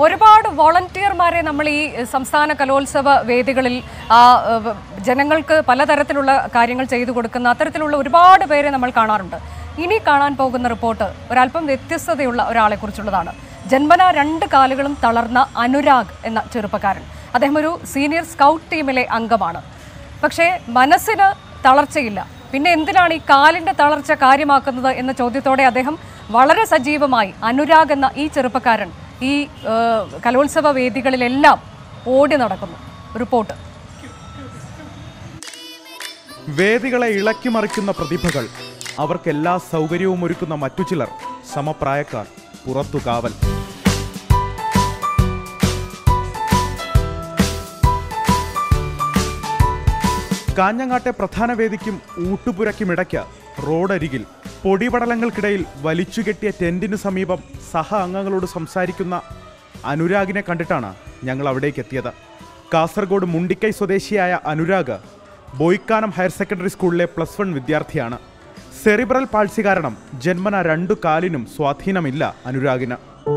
ഒരുപാട് വോളണ്ടിയർമാരെ നമ്മൾ ഈ സംസ്ഥാന കലോത്സവ വേദികളിൽ ആ ഏഹ്, ജനങ്ങൾക്ക് പലതരത്തിലുള്ള കാര്യങ്ങൾ ചെയ്തു കൊടുക്കുന്ന അത്തരത്തിലുള്ള ഒരുപാട് പേരെ നമ്മൾ കാണാറുണ്ട് ഇനി കാണാൻ പോകുന്ന റിപ്പോർട്ട് ഒരല്പം വ്യത്യസ്തതയുള്ള ഒരാളെ കുറിച്ചുള്ളതാണ് ജന്മന രണ്ട് കാലുകളും തളർന്ന അനുരാഗ് എന്ന ചെറുപ്പക്കാരൻ അദ്ദേഹം ഒരു സീനിയർ സ്കൗട്ട് ടീമിലെ അംഗമാണ് പക്ഷേ മനസ്സിന് തളർച്ചയില്ല പിന്നെ എന്തിനാണ് ഈ കാലിന്റെ തളർച്ച കാര്യമാക്കുന്നത് എന്ന ചോദ്യത്തോടെ അദ്ദേഹം വളരെ സജീവമായി അനുരാഗ് എന്ന ഈ ചെറുപ്പക്കാരൻ ഈ ഏഹ്, കലോത്സവ വേദികളിലെല്ലാം ഓടി നടക്കുന്നു റിപ്പോർട്ട് വേദികളെ ഇളക്കിമറിക്കുന്ന പ്രതിഭകൾ അവർക്കെല്ലാ സൗകര്യവും ഒരുക്കുന്ന മറ്റു ചിലർ സമപ്രായക്കാർ പുറത്തു കാവൽ കാഞ്ഞങ്ങാട്ടെ പ്രധാന വേദിക്കും ഊട്ടുപുരയ്ക്കുമിടയ്ക്ക് റോഡരികിൽ പൊടിപടലങ്ങൾക്കിടയിൽ വലിച്ചുകെട്ടിയ ടെന്റിനു സമീപം സഹ അംഗങ്ങളോട് സംസാരിക്കുന്ന അനുരാഗിനെ കണ്ടിട്ടാണ് ഞങ്ങൾ അവിടേക്ക് എത്തിയത് കാസർഗോഡ് മുണ്ടിക്കൈ സ്വദേശിയായ അനുരാഗ് ബോയ്ക്കാനം ഹയർ സെക്കൻഡറി സ്കൂളിലെ പ്ലസ് വൺ വിദ്യാർത്ഥിയാണ് സെറിബ്രൽ പാൾസി കാരണം ജന്മന രണ്ടു കാലിനും സ്വാധീനമില്ല അനുരാഗിന്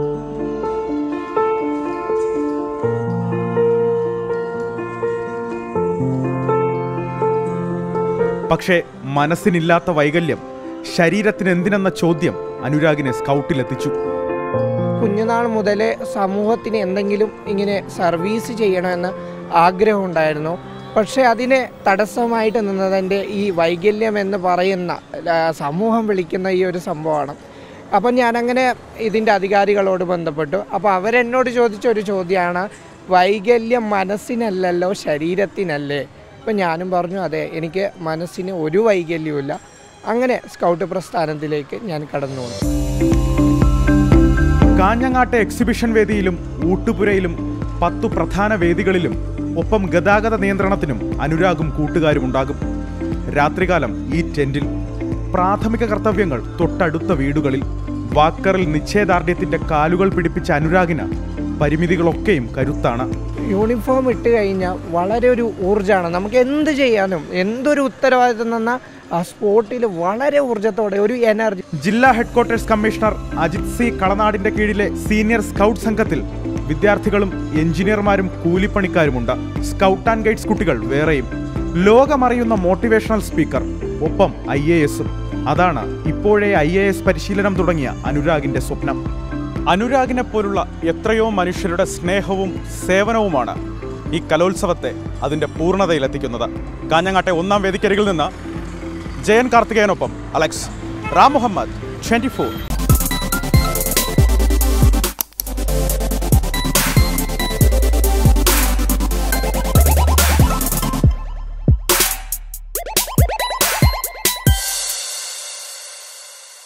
പക്ഷേ മനസ്സിനില്ലാത്ത വൈകല്യം ശരീരത്തിന് എന്തിനെന്ന ചോദ്യം അനുരാഗിനെ സ്കൗട്ടിലെത്തിച്ചു കുഞ്ഞുനാൾ മുതലേ സമൂഹത്തിന് എന്തെങ്കിലും ഇങ്ങനെ സർവീസ് ചെയ്യണമെന്ന് ആഗ്രഹമുണ്ടായിരുന്നു പക്ഷേ അതിന് തടസ്സമായിട്ട് നിന്നതെൻ്റെ ഈ വൈകല്യം എന്ന് പറയുന്ന ആ, സമൂഹം വിളിക്കുന്ന ഈ ഒരു സംഭവമാണ് അപ്പം ഞാനങ്ങനെ ഇതിൻ്റെ അധികാരികളോട് ബന്ധപ്പെട്ടു അപ്പോൾ അവരെന്നോട് ചോദിച്ച ഒരു ചോദ്യമാണ് വൈകല്യം മനസ്സിനല്ലല്ലോ ശരീരത്തിനല്ലേ അപ്പം ഞാനും പറഞ്ഞു അതെ എനിക്ക് മനസ്സിന് ഒരു വൈകല്യവുമില്ല അങ്ങനെ സ്കൗട്ട് പ്രസ്ഥാനത്തിലേക്ക് ഞാൻ കടന്നു വന്നു കാഞ്ഞങ്ങാട്ടെ എക്സിബിഷൻ വേദിയിലും ഊട്ടുപുരയിലും പത്തു പ്രധാന വേദികളിലും ഒപ്പം ഗതാഗത നിയന്ത്രണത്തിനും അനുരാഗും കൂട്ടുകാരും ഉണ്ടാകും രാത്രികാലം ഈ ടെന്റിൽ പ്രാഥമിക കർത്തവ്യങ്ങൾ തൊട്ടടുത്ത വീടുകളിൽ വാക്കറിൽ നിശ്ചയദാർഢ്യത്തിന്റെ കാലുകൾ പിടിപ്പിച്ച അനുരാഗിന് പരിമിതികളൊക്കെയും കരുത്താണ് യൂണിഫോം ഇട്ട് കഴിഞ്ഞാൽ വളരെ ഒരു ഊർജ്ജമാണ് നമുക്ക് എന്ത് ചെയ്യാനും എന്തൊരു ഉത്തരവാദിത്വം തന്നാൽ ആ സ്പോട്ടിൽ വളരെ ഊർജ്ജത്തോടെ ഒരു എനർജി ജില്ലാ ഹെഡ്ക്വാർട്ടേഴ്സ് കമ്മീഷണർ അജിത് സി കളനാടിന്റെ കീഴിലെ സീനിയർ സ്കൗട്ട് സംഘത്തിൽ വിദ്യാർത്ഥികളും എഞ്ചിനീയർമാരും കൂലിപ്പണിക്കാരുമുണ്ട് സ്കൗട്ട് ആൻഡ് ഗൈഡ്സ് കുട്ടികൾ വേറെയും ലോകമറിയുന്ന മോട്ടിവേഷണൽ സ്പീക്കർ ഒപ്പം ഐ എ എസും അതാണ് ഇപ്പോഴേ ഐ എ എസ് പരിശീലനം തുടങ്ങിയ അനുരാഗിന്റെ സ്വപ്നം അനുരാഗിനെ പോലുള്ള എത്രയോ മനുഷ്യരുടെ സ്നേഹവും സേവനവുമാണ് ഈ കലോത്സവത്തെ അതിന്റെ പൂർണ്ണതയിലെത്തിക്കുന്നത് കാഞ്ഞങ്ങാട്ടെ ഒന്നാം വേദിക്കരികിൽ നിന്ന് ജയൻ കാർത്തികേയനൊപ്പം അലക്സ് റാം മുഹമ്മദ് ട്വന്റി